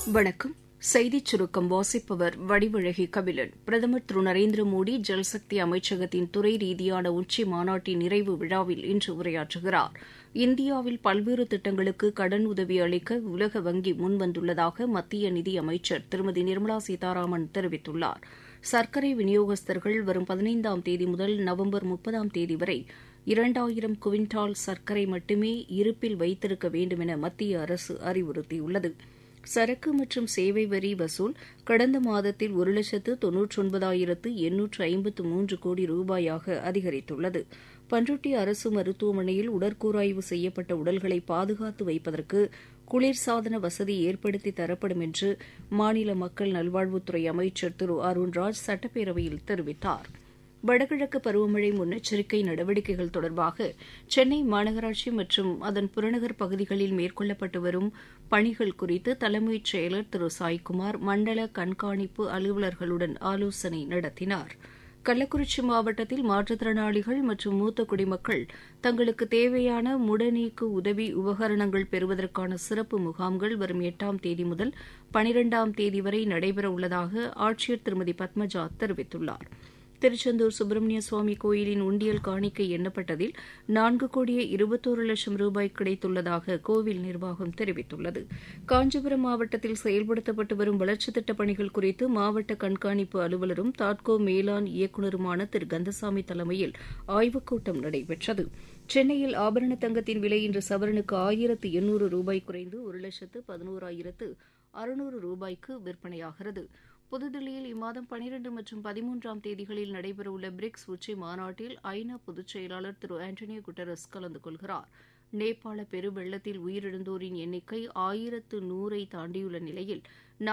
வணக்கம் செய்திச் சுருக்கம் வாசிப்பவர் வடிவழகி கபிலன் பிரதமர் திரு நரேந்திர மோடி ஜல்சக்தி அமைச்சகத்தின் துறை ரீதியான உச்சி மாநாட்டின் நிறைவு விழாவில் இன்று உரையாற்றுகிறார் இந்தியாவில் பல்வேறு திட்டங்களுக்கு கடன் உதவி அளிக்க உலக வங்கி முன்வந்துள்ளதாக மத்திய நிதியமைச்சர் திருமதி நிர்மலா சீதாராமன் தெரிவித்துள்ளார் சர்க்கரை விநியோகஸ்தர்கள் வரும் பதினைந்தாம் தேதி முதல் நவம்பர் முப்பதாம் தேதி வரை இரண்டாயிரம் குவிண்டால் சர்க்கரை மட்டுமே இருப்பில் வைத்திருக்க வேண்டுமென மத்திய அரசு அறிவுறுத்தியுள்ளது சரக்கு மற்றும் சேவை வரி வசூல் கடந்த மாதத்தில் ஒரு லட்சத்து தொன்னூற்றொன்பதாயிரத்து எண்ணூற்று ஐம்பத்து மூன்று கோடி ரூபாயாக அதிகரித்துள்ளது பன்ருட்டி அரசு மருத்துவமனையில் உடற்கூராய்வு செய்யப்பட்ட உடல்களை பாதுகாத்து வைப்பதற்கு குளிர்சாதன வசதி ஏற்படுத்தி தரப்படும் என்று மாநில மக்கள் நல்வாழ்வுத்துறை அமைச்சர் திரு அருண்ராஜ் சட்டப்பேரவையில் தெரிவித்தாா் வடகிழக்கு பருவமழை முன்னெச்சரிக்கை நடவடிக்கைகள் தொடர்பாக சென்னை மாநகராட்சி மற்றும் அதன் புறநகர் பகுதிகளில் மேற்கொள்ளப்பட்டு வரும் பணிகள் குறித்து தலைமைச் செயலர் திரு சாய்குமார் மண்டல கண்காணிப்பு அலுவலர்களுடன் ஆலோசனை நடத்தினார் கள்ளக்குறிச்சி மாவட்டத்தில் மாற்றுத்திறனாளிகள் மற்றும் மூத்த குடிமக்கள் தங்களுக்கு தேவையான முடநீக்கு உதவி உபகரணங்கள் பெறுவதற்கான சிறப்பு முகாம்கள் வரும் எட்டாம் தேதி முதல் பனிரெண்டாம் தேதி வரை நடைபெறவுள்ளதாக ஆட்சியர் திருமதி பத்மஜா தெரிவித்துள்ளாா் திருச்செந்தூர் சுப்பிரமணிய சுவாமி கோயிலின் உண்டியல் காணிக்கை எண்ணப்பட்டதில் நான்கு கோடியே இருபத்தோரு லட்சம் ரூபாய் கிடைத்துள்ளதாக கோவில் நிர்வாகம் தெரிவித்துள்ளது காஞ்சிபுரம் மாவட்டத்தில் செயல்படுத்தப்பட்டு வரும் வளர்ச்சித் திட்டப் பணிகள் குறித்து மாவட்ட கண்காணிப்பு அலுவலரும் தாட்கோ மேலாண் இயக்குநருமான திரு கந்தசாமி தலைமையில் ஆய்வுக் கூட்டம் நடைபெற்றது சென்னையில் ஆபரண தங்கத்தின் விலை இன்று சவரனுக்கு ஆயிரத்து எண்ணூறு ரூபாய் குறைந்து ஒரு லட்சத்து பதினோராயிரத்து அறுநூறு ரூபாய்க்கு விற்பனையாகிறது புதுதில்லியில் இம்மாதம் பனிரண்டு மற்றும் பதிமூன்றாம் தேதிகளில் நடைபெறவுள்ள பிரிக்ஸ் உச்சி மாநாட்டில் ஐநா பொதுச் செயலாளர் திரு ஆண்டனியோ குட்டரஸ் கலந்து கொள்கிறார் நேபாள பெருவெள்ளத்தில் உயிரிழந்தோரின் எண்ணிக்கை ஆயிரத்து நூறை தாண்டியுள்ள நிலையில்